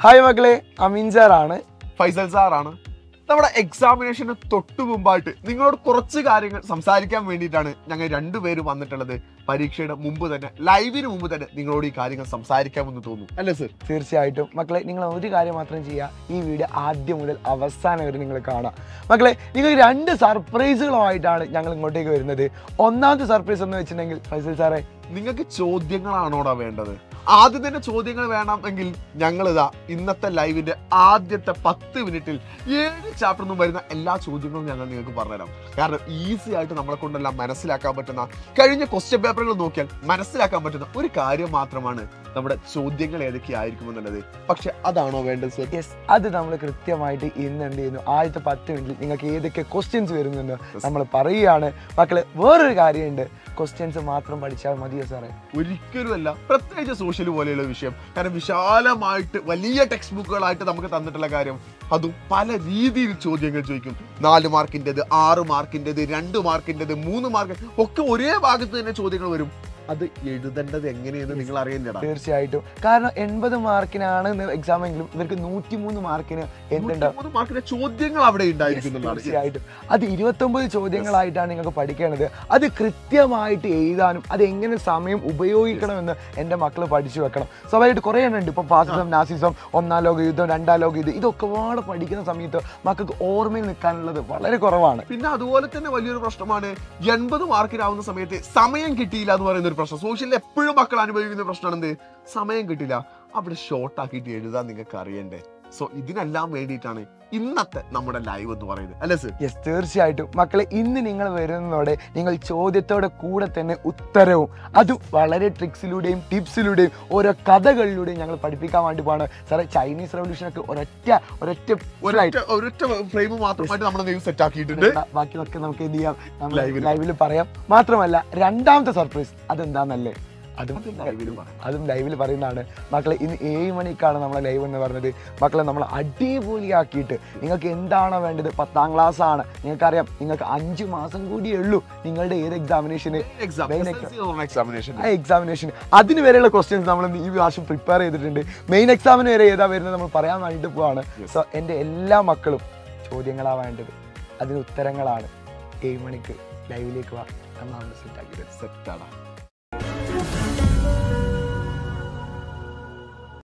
Hi മക്കളെ അമീൻ സാറാണ് ഫൈസൽ സാറാണ് നമ്മുടെ എക്സാമിനേഷന് തൊട്ടു മുമ്പായിട്ട് നിങ്ങളോട് കുറച്ച് കാര്യങ്ങൾ സംസാരിക്കാൻ വേണ്ടിയിട്ടാണ് ഞങ്ങൾ രണ്ടുപേരും വന്നിട്ടുള്ളത് പരീക്ഷയുടെ മുമ്പ് തന്നെ ലൈവിന് മുമ്പ് തന്നെ നിങ്ങളോട് ഈ കാര്യങ്ങൾ സംസാരിക്കാമെന്ന് തോന്നുന്നു അല്ലേ സർ തീർച്ചയായിട്ടും മക്കളെ നിങ്ങൾ ഒരു കാര്യം മാത്രം ചെയ്യുക ഈ വീഡിയോ ആദ്യം മുതൽ അവസാനം വരെ നിങ്ങൾ കാണാം മക്കളെ നിങ്ങൾക്ക് രണ്ട് സർപ്രൈസുകളുമായിട്ടാണ് ഞങ്ങൾ ഇങ്ങോട്ടേക്ക് വരുന്നത് ഒന്നാമത്തെ സർപ്രൈസ് എന്ന് വെച്ചിട്ടുണ്ടെങ്കിൽ ഫൈസൽ സാറേ നിങ്ങൾക്ക് ചോദ്യങ്ങളാണോടാ വേണ്ടത് ആദ്യം തന്നെ ചോദ്യങ്ങൾ വേണമെങ്കിൽ ഞങ്ങൾ ഇതാ ഇന്നത്തെ ലൈവിന്റെ ആദ്യത്തെ പത്ത് മിനിറ്റിൽ ഏഴ് ചാപ്റ്ററിൽ നിന്നും വരുന്ന എല്ലാ ചോദ്യങ്ങളും ഞങ്ങൾ നിങ്ങൾക്ക് പറഞ്ഞുതരാം കാരണം ഈസി ആയിട്ട് നമ്മളെ കൊണ്ടെല്ലാം മനസ്സിലാക്കാൻ പറ്റുന്ന കഴിഞ്ഞ ക്വസ്റ്റ്യൻ പേപ്പറുകൾ നോക്കിയാൽ മനസ്സിലാക്കാൻ പറ്റുന്ന ഒരു കാര്യം മാത്രമാണ് നമ്മുടെ ചോദ്യങ്ങൾ ഏതൊക്കെയായിരിക്കും എന്നുള്ളത് പക്ഷെ അതാണോ വേണ്ടത് സർ യെസ് അത് നമ്മൾ കൃത്യമായിട്ട് ഇന്ന് എന്ത് ചെയ്യുന്നു ആദ്യത്തെ പത്ത് മിനിറ്റിൽ നിങ്ങൾക്ക് ഏതൊക്കെ ക്വസ്റ്റ്യൻസ് വരുമെന്ന് നമ്മൾ പറയുകയാണ് മക്കളെ വേറൊരു കാര്യമുണ്ട് ക്വസ്റ്റ്യൻസ് മാത്രം പഠിച്ചാൽ മതിയോ സാറേ ഒരിക്കലുമല്ല പ്രത്യേകിച്ച് സോഷ്യൽ പോലെയുള്ള വിഷയം കാരണം വിശാലമായിട്ട് വലിയ ടെക്സ്റ്റ് ബുക്കുകളായിട്ട് നമുക്ക് തന്നിട്ടുള്ള കാര്യം അതും പല രീതിയിൽ ചോദ്യങ്ങൾ ചോദിക്കും നാല് മാർക്കിൻ്റെത് ആറ് മാർക്കിൻ്റെത് രണ്ട് മാർക്കിൻ്റെത് മൂന്ന് മാർക്ക് ഒക്കെ ഒരേ ഭാഗത്ത് തന്നെ ചോദ്യങ്ങൾ വരും അത് എഴുതേണ്ടത് എങ്ങനെയെന്ന് നിങ്ങൾ അറിയില്ലടാ തീർച്ചയായിട്ടും കാരണം എൺപത് മാർക്കിനാണ് എക്സാം എങ്കിലും ഇവർക്ക് നൂറ്റിമൂന്ന് മാർക്കിന് എന്തുണ്ടാവും മൂന്ന് മാർക്കിന്റെ ചോദ്യങ്ങൾ അവിടെ ഉണ്ടായിരിക്കുന്നതാണ് തീർച്ചയായിട്ടും അത് ഇരുപത്തൊമ്പത് ചോദ്യങ്ങളായിട്ടാണ് നിങ്ങൾക്ക് പഠിക്കേണ്ടത് അത് കൃത്യമായിട്ട് എഴുതാനും അത് എങ്ങനെ സമയം ഉപയോഗിക്കണമെന്ന് എൻ്റെ മക്കൾ പഠിച്ചു വെക്കണം സ്വാഭാവികമായിട്ട് കുറേ എണ്ണം ഉണ്ട് ഇപ്പം ഫാസിസം നാസിസം ഒന്നാം ലോക യുദ്ധം രണ്ടാം ലോക യുദ്ധം ഇതൊക്കെ പാടെ പഠിക്കുന്ന സമയത്ത് മക്കൾക്ക് ഓർമ്മയിൽ നിൽക്കാനുള്ളത് വളരെ കുറവാണ് പിന്നെ അതുപോലെ തന്നെ വലിയൊരു പ്രശ്നമാണ് എൺപത് മാർക്കിനാവുന്ന സമയത്ത് സമയം കിട്ടിയില്ല എന്ന് പറയുന്ന ഒരു പ്രശ്നം സോഷ്യലിൽ എപ്പോഴും മക്കൾ അനുഭവിക്കുന്ന പ്രശ്നമാണ് എന്ത് സമയം കിട്ടില്ല അവിടെ ഷോർട്ട് ആക്കിയിട്ട് എഴുതാൻ നിങ്ങൾക്ക് അറിയണ്ടേ സോ ഇതിനെല്ലാം വേണ്ടിയിട്ടാണ് ഇന്നത്തെ നമ്മുടെ ലൈവ് എന്ന് പറയുന്നത് അല്ലേ സർ യെസ് തീർച്ചയായിട്ടും മക്കളെ ഇന്ന് നിങ്ങൾ വരുന്നതോടെ നിങ്ങൾ ചോദ്യത്തോടെ കൂടെ തന്നെ ഉത്തരവും അതും വളരെ ട്രിക്സിലൂടെയും ടിപ്സിലൂടെയും ഓരോ കഥകളിലൂടെയും ഞങ്ങൾ പഠിപ്പിക്കാൻ വേണ്ടി പോവാണ് സാറേ ചൈനീസ് റവല്യൂഷനൊക്കെ ഒരൊറ്റ ഒരൊറ്റ ഒരൊറ്റ ഒരൊറ്റ ഫ്രെയിം മാത്രമായിട്ട് നമ്മുടെ ദൈവം സെറ്റ് ആക്കിയിട്ടുണ്ട് ബാക്കിയൊക്കെ നമുക്ക് എന്ത് ചെയ്യാം Live ല് ലൈവിൽ പറയാം മാത്രമല്ല രണ്ടാമത്തെ സർപ്രൈസ് അതെന്താന്നല്ലേ അതും അത് live ല് പറയാം. അതും ലൈവിൽ പറയുന്നതാണ് മക്കളെ ഇന്ന് ഏഴ് മണിക്കാണ് നമ്മളെ ലൈവ് എന്ന് പറഞ്ഞത് മക്കളെ നമ്മൾ അടിപൊളിയാക്കിയിട്ട് നിങ്ങൾക്ക് എന്താണോ വേണ്ടത് പത്താം ക്ലാസ് ആണ് നിങ്ങൾക്കറിയാം നിങ്ങൾക്ക് അഞ്ച് മാസം കൂടിയേ ഉള്ളൂ നിങ്ങളുടെ ഏത് എക്സാമിനേഷന് Exam, Main SSLC എന്ന് പറഞ്ഞ examination. ആ എക്സാമിനേഷൻ അതിന് വരെയുള്ള ക്വസ്റ്റ്യൻസ് നമ്മൾ ഈ പ്രാവശ്യം പ്രിപ്പയർ ചെയ്തിട്ടുണ്ട് മെയിൻ എക്സാമിന് വരെ ഏതാ വരുന്നത് നമ്മൾ പറയാൻ വേണ്ടിയിട്ട് പോവാണ് Yes. സോ എൻ്റെ എല്ലാ മക്കളും ചോദ്യങ്ങളാ വേണ്ടത് അതിന് ഉത്തരങ്ങളാണ് ഏഴ് മണിക്ക് ലൈവിലേക്ക് വാ നമ്മൾ സെറ്റ് ആക്കി Set ആടാ.